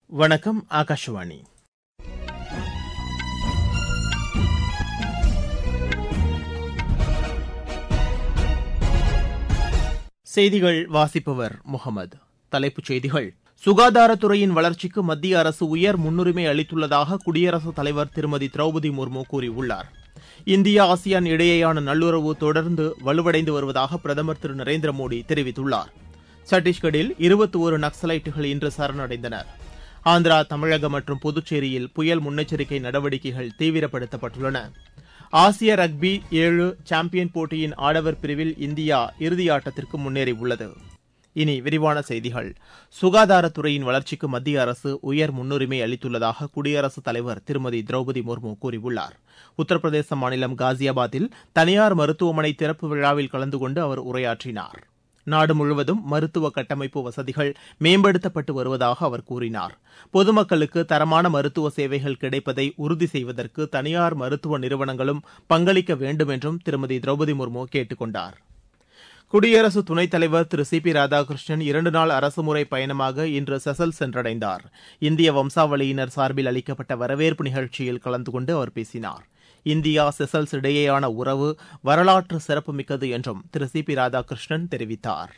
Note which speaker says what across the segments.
Speaker 1: வணக்கம் ஆகாஷவாணி செய்திகள் வாசிப்பவர் முகமது தலைப்புச் செய்திகள் சுகாதாரத்துறையின் வளர்ச்சிக்கு மத்திய அரசு உயர் முன்னுரிமை அளித்துள்ளதாக குடியரசுத் தலைவர் திருமதி திரௌபதி முர்மு கூறியுள்ளார் இந்தியா ஆசியான் இடையேயான நல்லுறவு தொடர்ந்து வலுவடைந்து வருவதாக பிரதமர் திரு நரேந்திர மோடி தெரிவித்துள்ளார் சத்தீஸ்கரில் இருபத்தி ஒரு நக்சலைட்டுகள் இன்று சரணடைந்தனர் ஆந்திரா தமிழகம் மற்றும் புதுச்சேரியில் புயல் முன்னெச்சரிக்கை நடவடிக்கைகள் தீவிரப்படுத்தப்பட்டுள்ளன ஆசிய ரக்பி ஏழு சாம்பியன் போட்டியின் ஆடவர் பிரிவில் இந்தியா இறுதியாட்டத்திற்கு முன்னேறியுள்ளது இனி விரிவான செய்திகள் சுகாதாரத்துறையின் வளர்ச்சிக்கு மத்திய அரசு உயர் முன்னுரிமை அளித்துள்ளதாக குடியரசுத் தலைவர் திருமதி திரௌபதி முர்மு கூறியுள்ளார் உத்தரப்பிரதேச மாநிலம் காசியாபாத்தில் தனியார் மருத்துவமனை திறப்பு விழாவில் கலந்து கொண்டு அவர் உரையாற்றினார் நாடு முழுவதும் மருத்துவ கட்டமைப்பு வசதிகள் மேம்படுத்தப்பட்டு வருவதாக அவர் கூறினார் பொதுமக்களுக்கு தரமான மருத்துவ சேவைகள் கிடைப்பதை உறுதி செய்வதற்கு தனியார் மருத்துவ நிறுவனங்களும் பங்களிக்க வேண்டும் என்றும் திருமதி திரௌபதி முர்மு கேட்டுக் கொண்டார் குடியரசு துணைத் தலைவர் திரு சி பி ராதாகிருஷ்ணன் இரண்டு நாள் அரசுமுறை பயணமாக இன்று செசல் சென்றடைந்தார் இந்திய வம்சாவளியினர் சார்பில் அளிக்கப்பட்ட வரவேற்பு நிகழ்ச்சியில் கலந்து கொண்டு அவர் பேசினார் இந்தியா செசல்ஸ் இடையேயான உறவு வரலாற்று சிறப்புமிக்கது என்றும் திரு சி பி ராதாகிருஷ்ணன் தெரிவித்தார்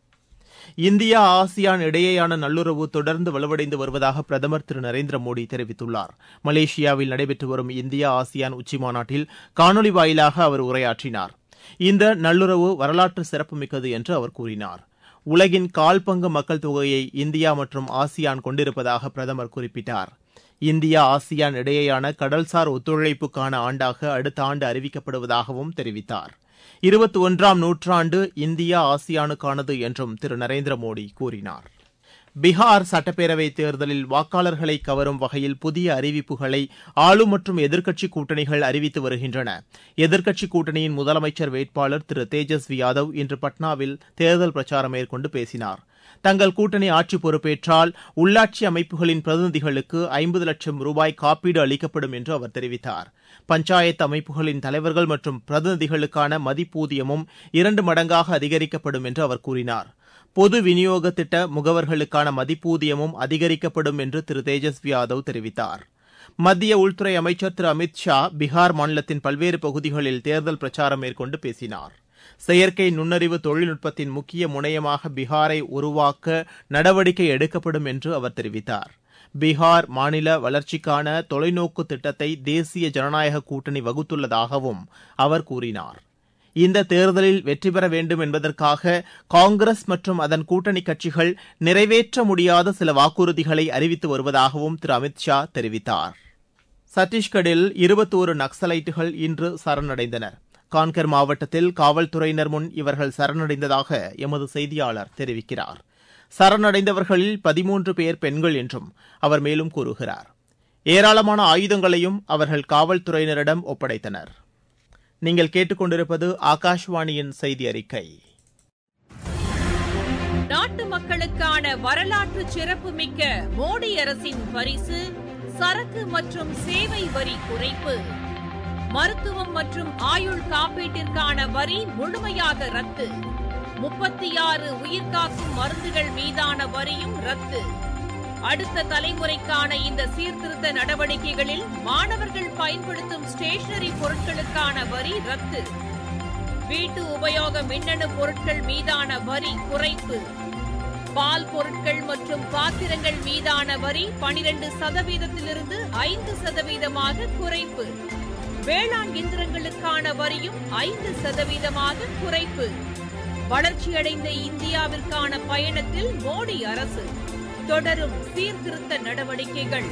Speaker 1: இந்தியா ஆசியான் இடையேயான நல்லுறவு தொடர்ந்து வலுவடைந்து வருவதாக பிரதமர் திரு நரேந்திர மோடி தெரிவித்துள்ளார் மலேசியாவில் நடைபெற்று வரும் இந்தியா ஆசியான் உச்சிமாநாட்டில் காணொலி வாயிலாக அவர் உரையாற்றினார் இந்த நல்லுறவு வரலாற்று சிறப்புமிக்கது என்று அவர் கூறினார் உலகின் கால்பங்கு மக்கள் தொகையை இந்தியா மற்றும் ஆசியான் கொண்டிருப்பதாக பிரதமர் குறிப்பிட்டார் இந்தியா ஆசியான் இடையேயான கடல்சார் ஒத்துழைப்புக்கான ஆண்டாக அடுத்த ஆண்டு அறிவிக்கப்படுவதாகவும் தெரிவித்தார் இருபத்தி ஒன்றாம் நூற்றாண்டு இந்தியா ஆசியானுக்கானது என்றும் திரு நரேந்திர மோடி கூறினார் பீகார் சட்டப்பேரவைத் தேர்தலில் வாக்காளர்களை கவரும் வகையில் புதிய அறிவிப்புகளை ஆளும் மற்றும் எதிர்க்கட்சி கூட்டணிகள் அறிவித்து வருகின்றன எதிர்க்கட்சி கூட்டணியின் முதலமைச்சர் வேட்பாளர் திரு தேஜஸ்வி யாதவ் இன்று பட்னாவில் தேர்தல் பிரச்சாரம் மேற்கொண்டு பேசினார் தங்கள் கூட்டணி ஆட்சி பொறுப்பேற்றால் உள்ளாட்சி அமைப்புகளின் பிரதிநிதிகளுக்கு ஐம்பது லட்சம் ரூபாய் காப்பீடு அளிக்கப்படும் என்று அவர் தெரிவித்தார் பஞ்சாயத்து அமைப்புகளின் தலைவர்கள் மற்றும் பிரதிநிதிகளுக்கான மதிப்பூதியமும் இரண்டு மடங்காக அதிகரிக்கப்படும் என்று அவர் கூறினார் பொது விநியோக திட்ட முகவர்களுக்கான மதிப்பூதியமும் அதிகரிக்கப்படும் என்று திரு தேஜஸ்வி யாதவ் தெரிவித்தார் மத்திய உள்துறை அமைச்சர் திரு அமித் ஷா பீகார் மாநிலத்தின் பல்வேறு பகுதிகளில் தேர்தல் பிரச்சாரம் மேற்கொண்டு பேசினார் செயற்கை நுண்ணறிவு தொழில்நுட்பத்தின் முக்கிய முனையமாக பீகாரை உருவாக்க நடவடிக்கை எடுக்கப்படும் என்று அவர் தெரிவித்தார் பீகார் மாநில வளர்ச்சிக்கான தொலைநோக்கு திட்டத்தை தேசிய ஜனநாயக கூட்டணி வகுத்துள்ளதாகவும் அவர் கூறினார் இந்த தேர்தலில் வெற்றி பெற வேண்டும் என்பதற்காக காங்கிரஸ் மற்றும் அதன் கூட்டணி கட்சிகள் நிறைவேற்ற முடியாத சில வாக்குறுதிகளை அறிவித்து வருவதாகவும் திரு அமித் ஷா தெரிவித்தார் சத்தீஸ்கரில் இருபத்தோரு நக்சலைட்டுகள் இன்று சரணடைந்தனர் கான்கர் மாவட்டத்தில் காவல்துறையினர் முன் இவர்கள் சரணடைந்ததாக எமது செய்தியாளர் தெரிவிக்கிறார் சரணடைந்தவர்களில் பதிமூன்று பேர் பெண்கள் என்றும் அவர் மேலும் கூறுகிறார் ஏராளமான ஆயுதங்களையும் அவர்கள் காவல்துறையினரிடம் ஒப்படைத்தனர் நீங்கள் கேட்டுக்கொண்டிருப்பது ஆகாஷ்வாணியின் செய்தி அறிக்கை
Speaker 2: நாட்டு மக்களுக்கான வரலாற்று சிறப்புமிக்க மோடி அரசின் பரிசு சரக்கு மற்றும் சேவை வரி குறைப்பு மருத்துவம் மற்றும் ஆயுள் காப்பீட்டிற்கான வரி முழுமையாக ரத்து முப்பத்தி ஆறு உயிர்காக்கும் மருந்துகள் மீதான வரியும் ரத்து அடுத்த தலைமுறைக்கான இந்த சீர்திருத்த நடவடிக்கைகளில் மாணவர்கள் பயன்படுத்தும் ஸ்டேஷனரி பொருட்களுக்கான வரி ரத்து வீட்டு உபயோக மின்னணு பொருட்கள் மீதான வரி குறைப்பு பால் பொருட்கள் மற்றும் பாத்திரங்கள் மீதான வரி பனிரெண்டு சதவீதத்திலிருந்து ஐந்து சதவீதமாக குறைப்பு வேளாண் இயந்திரங்களுக்கான வரியும் ஐந்து சதவீதமாக குறைப்பு வளர்ச்சியடைந்த இந்தியாவிற்கான பயணத்தில் மோடி அரசு தொடரும் சீர்திருத்த நடவடிக்கைகள்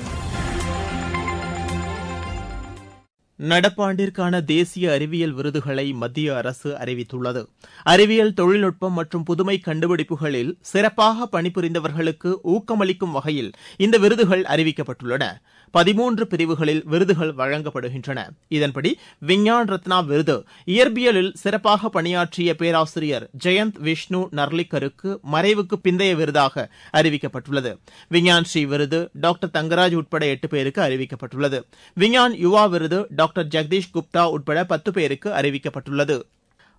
Speaker 1: நடப்பாண்டிற்கான தேசிய அறிவியல் விருதுகளை மத்திய அரசு அறிவித்துள்ளது அறிவியல் தொழில்நுட்பம் மற்றும் புதுமை கண்டுபிடிப்புகளில் சிறப்பாக பணிபுரிந்தவர்களுக்கு ஊக்கமளிக்கும் வகையில் இந்த விருதுகள் அறிவிக்கப்பட்டுள்ளன பதிமூன்று பிரிவுகளில் விருதுகள் வழங்கப்படுகின்றன இதன்படி விஞ்ஞான் ரத்னா விருது இயற்பியலில் சிறப்பாக பணியாற்றிய பேராசிரியர் ஜெயந்த் விஷ்ணு நர்லிக்கருக்கு மறைவுக்கு பிந்தைய விருதாக அறிவிக்கப்பட்டுள்ளது விஞ்ஞான் ஸ்ரீ விருது டாக்டர் தங்கராஜ் உட்பட எட்டு பேருக்கு அறிவிக்கப்பட்டுள்ளது விஞ்ஞான் யுவா விருது டாக்டர் ஜெகதீஷ் குப்தா உட்பட பத்து பேருக்கு அறிவிக்கப்பட்டுள்ளது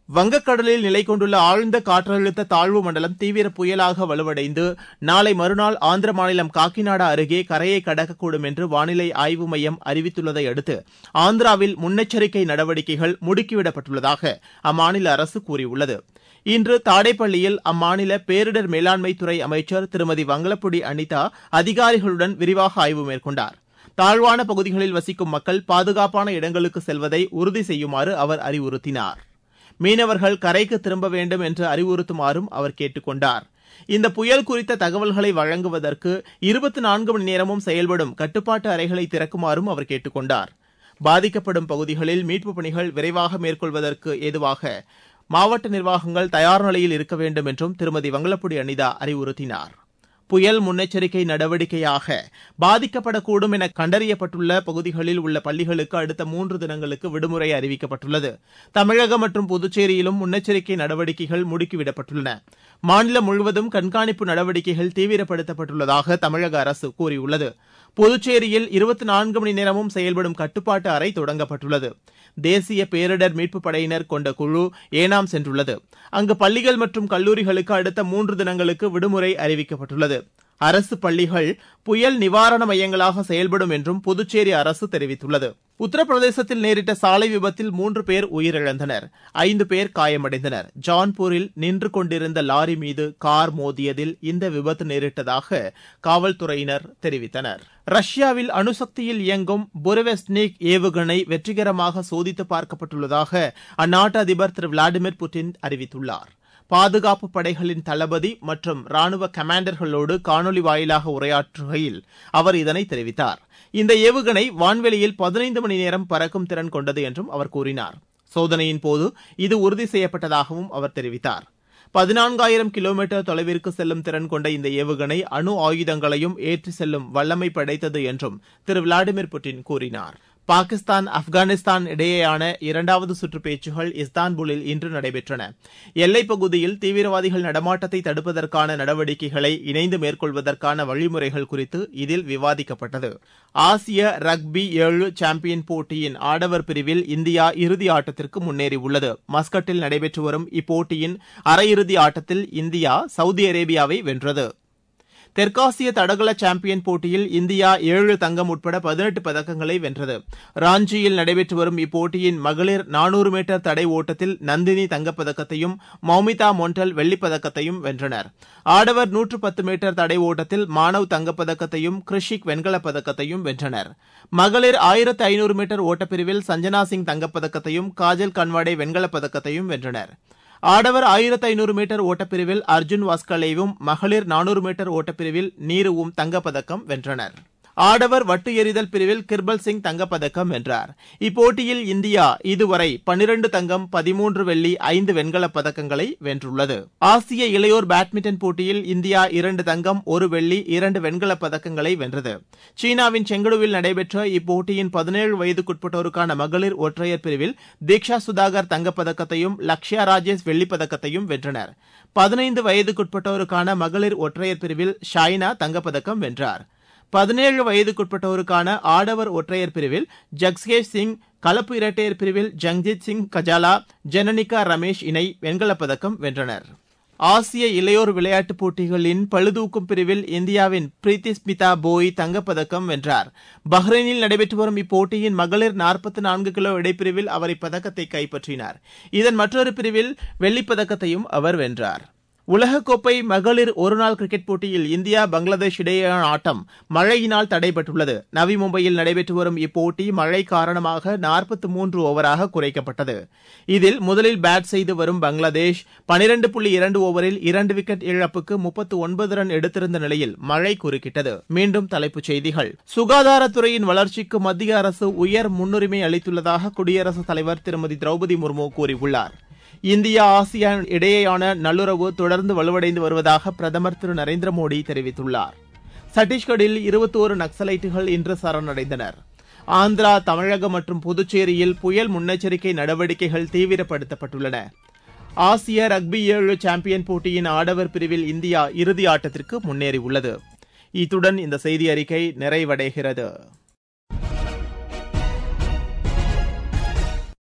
Speaker 1: வங்கக்கடலில் நிலை கொண்டுள்ள ஆழ்ந்த காற்றழுத்த தாழ்வு மண்டலம் தீவிர புயலாக வலுவடைந்து நாளை மறுநாள் ஆந்திர மாநிலம் காக்கிநாடா அருகே கரையை கடக்கக்கூடும் என்று வானிலை ஆய்வு மையம் அறிவித்துள்ளதை அடுத்து ஆந்திராவில் முன்னெச்சரிக்கை நடவடிக்கைகள் முடுக்கிவிடப்பட்டுள்ளதாக அம்மாநில அரசு கூறியுள்ளது இன்று தாடேப்பள்ளியில் அம்மாநில பேரிடர் மேலாண்மை துறை அமைச்சர் திருமதி வங்களப்புடி அனிதா அதிகாரிகளுடன் விரிவாக ஆய்வு மேற்கொண்டார் தாழ்வான பகுதிகளில் வசிக்கும் மக்கள் பாதுகாப்பான இடங்களுக்கு செல்வதை உறுதி செய்யுமாறு அவர் அறிவுறுத்தினார் மீனவர்கள் கரைக்கு திரும்ப வேண்டும் என்று அறிவுறுத்துமாறும் அவர் கேட்டுக் கொண்டார் இந்த புயல் குறித்த தகவல்களை வழங்குவதற்கு இருபத்தி நான்கு மணி நேரமும் செயல்படும் கட்டுப்பாட்டு அறைகளை திறக்குமாறும் அவர் கேட்டுக் கொண்டார் பாதிக்கப்படும் பகுதிகளில் மீட்புப் பணிகள் விரைவாக மேற்கொள்வதற்கு ஏதுவாக மாவட்ட நிர்வாகங்கள் தயார் நிலையில் இருக்க வேண்டும் என்றும் திருமதி வங்களப்புடி அனிதா அறிவுறுத்தினார் புயல் முன்னெச்சரிக்கை நடவடிக்கையாக பாதிக்கப்படக்கூடும் என கண்டறியப்பட்டுள்ள பகுதிகளில் உள்ள பள்ளிகளுக்கு அடுத்த மூன்று தினங்களுக்கு விடுமுறை அறிவிக்கப்பட்டுள்ளது தமிழகம் மற்றும் புதுச்சேரியிலும் முன்னெச்சரிக்கை நடவடிக்கைகள் முடுக்கிவிடப்பட்டுள்ளன மாநிலம் முழுவதும் கண்காணிப்பு நடவடிக்கைகள் தீவிரப்படுத்தப்பட்டுள்ளதாக தமிழக அரசு கூறியுள்ளது புதுச்சேரியில் இருபத்தி நான்கு மணி நேரமும் செயல்படும் கட்டுப்பாட்டு அறை தொடங்கப்பட்டுள்ளது தேசிய பேரிடர் மீட்புப் படையினர் கொண்ட குழு ஏனாம் சென்றுள்ளது அங்கு பள்ளிகள் மற்றும் கல்லூரிகளுக்கு அடுத்த மூன்று தினங்களுக்கு விடுமுறை அறிவிக்கப்பட்டுள்ளது அரசு பள்ளிகள் புயல் நிவாரண மையங்களாக செயல்படும் என்றும் புதுச்சேரி அரசு தெரிவித்துள்ளது உத்தரப்பிரதேசத்தில் நேரிட்ட சாலை விபத்தில் மூன்று பேர் உயிரிழந்தனர் ஐந்து பேர் காயமடைந்தனர் ஜான்பூரில் நின்று கொண்டிருந்த லாரி மீது கார் மோதியதில் இந்த விபத்து நேரிட்டதாக காவல்துறையினர் தெரிவித்தனர் ரஷ்யாவில் அணுசக்தியில் இயங்கும் புரவெஸ்னிக் ஏவுகணை வெற்றிகரமாக சோதித்து பார்க்கப்பட்டுள்ளதாக அந்நாட்டு அதிபர் திரு விளாடிமிர் புட்டின் அறிவித்துள்ளார் பாதுகாப்பு படைகளின் தளபதி மற்றும் ராணுவ கமாண்டர்களோடு காணொலி வாயிலாக உரையாற்றுகையில் அவர் இதனை தெரிவித்தார் இந்த ஏவுகணை வான்வெளியில் பதினைந்து மணி நேரம் பறக்கும் திறன் கொண்டது என்றும் அவர் கூறினார் சோதனையின் போது இது உறுதி செய்யப்பட்டதாகவும் அவர் தெரிவித்தார் பதினான்காயிரம் கிலோமீட்டர் தொலைவிற்கு செல்லும் திறன் கொண்ட இந்த ஏவுகணை அணு ஆயுதங்களையும் ஏற்றி செல்லும் வல்லமை படைத்தது என்றும் திரு விளாடிமிர் புட்டின் கூறினார் பாகிஸ்தான் ஆப்கானிஸ்தான் இடையேயான இரண்டாவது சுற்று பேச்சுகள் இஸ்தான்புல்லில் இன்று நடைபெற்றன எல்லைப் பகுதியில் தீவிரவாதிகள் நடமாட்டத்தை தடுப்பதற்கான நடவடிக்கைகளை இணைந்து மேற்கொள்வதற்கான வழிமுறைகள் குறித்து இதில் விவாதிக்கப்பட்டது ஆசிய ரக்பி ஏழு சாம்பியன் போட்டியின் ஆடவர் பிரிவில் இந்தியா இறுதி ஆட்டத்திற்கு முன்னேறியுள்ளது மஸ்கட்டில் நடைபெற்று வரும் இப்போட்டியின் அரையிறுதி ஆட்டத்தில் இந்தியா சவுதி அரேபியாவை வென்றது தெற்காசிய தடகள சாம்பியன் போட்டியில் இந்தியா ஏழு தங்கம் உட்பட பதினெட்டு பதக்கங்களை வென்றது ராஞ்சியில் நடைபெற்று வரும் இப்போட்டியின் மகளிர் நானூறு மீட்டர் தடை ஓட்டத்தில் நந்தினி தங்கப்பதக்கத்தையும் மௌமிதா மொண்டல் வெள்ளிப்பதக்கத்தையும் வென்றனர் ஆடவர் நூற்று பத்து மீட்டர் தடை ஓட்டத்தில் மானவ் தங்கப்பதக்கத்தையும் கிருஷிக் வெண்கலப் பதக்கத்தையும் வென்றனர் மகளிர் ஆயிரத்து ஐநூறு மீட்டர் ஓட்டப்பிரிவில் சஞ்சனா சிங் தங்கப்பதக்கத்தையும் காஜல் கன்வாடே வெண்கலப் பதக்கத்தையும் வென்றனர் ஆடவர் ஆயிரத்து ஐநூறு மீட்டர் ஓட்டப்பிரிவில் அர்ஜுன் வாஸ்கலேவும் மகளிர் நானூறு மீட்டர் ஓட்டப்பிரிவில் நீருவும் தங்கப்பதக்கம் வென்றனர் ஆடவர் வட்டு எறிதல் பிரிவில் கிர்பல் சிங் தங்கப்பதக்கம் வென்றார் இப்போட்டியில் இந்தியா இதுவரை பனிரண்டு தங்கம் பதிமூன்று வெள்ளி ஐந்து வெண்கலப் பதக்கங்களை வென்றுள்ளது ஆசிய இளையோர் பேட்மிண்டன் போட்டியில் இந்தியா இரண்டு தங்கம் ஒரு வெள்ளி இரண்டு வெண்கலப் பதக்கங்களை வென்றது சீனாவின் செங்கடுவில் நடைபெற்ற இப்போட்டியின் பதினேழு வயதுக்குட்பட்டோருக்கான மகளிர் ஒற்றையர் பிரிவில் தீக்ஷா சுதாகர் தங்கப்பதக்கத்தையும் லக்ஷயா ராஜேஷ் வெள்ளிப்பதக்கத்தையும் வென்றனர் பதினைந்து வயதுக்குட்பட்டோருக்கான மகளிர் ஒற்றையர் பிரிவில் ஷாய்னா தங்கப்பதக்கம் வென்றார் பதினேழு வயதுக்குட்பட்டோருக்கான ஆடவர் ஒற்றையர் பிரிவில் ஜக்ஸ்கேஷ் சிங் கலப்பு இரட்டையர் பிரிவில் ஜங்ஜித் சிங் கஜாலா ஜனனிகா ரமேஷ் இணை வெண்கலப் பதக்கம் வென்றனர் ஆசிய இளையோர் விளையாட்டுப் போட்டிகளின் பளுதூக்கும் பிரிவில் இந்தியாவின் பிரீத்தி ஸ்மிதா போய் தங்கப்பதக்கம் வென்றார் பஹ்ரைனில் நடைபெற்று வரும் இப்போட்டியின் மகளிர் நாற்பத்தி நான்கு கிலோ இடைப்பிரிவில் அவர் இப்பதக்கத்தை கைப்பற்றினார் இதன் மற்றொரு பிரிவில் வெள்ளிப்பதக்கத்தையும் அவர் வென்றார் உலகக்கோப்பை மகளிர் ஒருநாள் கிரிக்கெட் போட்டியில் இந்தியா பங்களாதேஷ் இடையேயான ஆட்டம் மழையினால் தடைபட்டுள்ளது நவி மும்பையில் நடைபெற்று வரும் இப்போட்டி மழை காரணமாக நாற்பத்தி மூன்று ஓவராக குறைக்கப்பட்டது இதில் முதலில் பேட் செய்து வரும் பங்களாதேஷ் பனிரண்டு புள்ளி இரண்டு ஓவரில் இரண்டு விக்கெட் இழப்புக்கு முப்பத்து ஒன்பது ரன் எடுத்திருந்த நிலையில் மழை குறுக்கிட்டது மீண்டும் தலைப்புச் செய்திகள் சுகாதாரத்துறையின் வளர்ச்சிக்கு மத்திய அரசு உயர் முன்னுரிமை அளித்துள்ளதாக குடியரசுத் தலைவர் திருமதி திரௌபதி முர்மு கூறியுள்ளார் இந்தியா ஆசியான் இடையேயான நல்லுறவு தொடர்ந்து வலுவடைந்து வருவதாக பிரதமர் திரு நரேந்திர மோடி தெரிவித்துள்ளார் சத்தீஸ்கரில் இருபத்தோரு நக்சலைட்டுகள் இன்று சரணடைந்தனர் ஆந்திரா தமிழகம் மற்றும் புதுச்சேரியில் புயல் முன்னெச்சரிக்கை நடவடிக்கைகள் தீவிரப்படுத்தப்பட்டுள்ளன ஆசிய ரக்பி ஏழு சாம்பியன் போட்டியின் ஆடவர் பிரிவில் இந்தியா இறுதி ஆட்டத்திற்கு முன்னேறியுள்ளது இத்துடன் இந்த செய்தி அறிக்கை நிறைவடைகிறது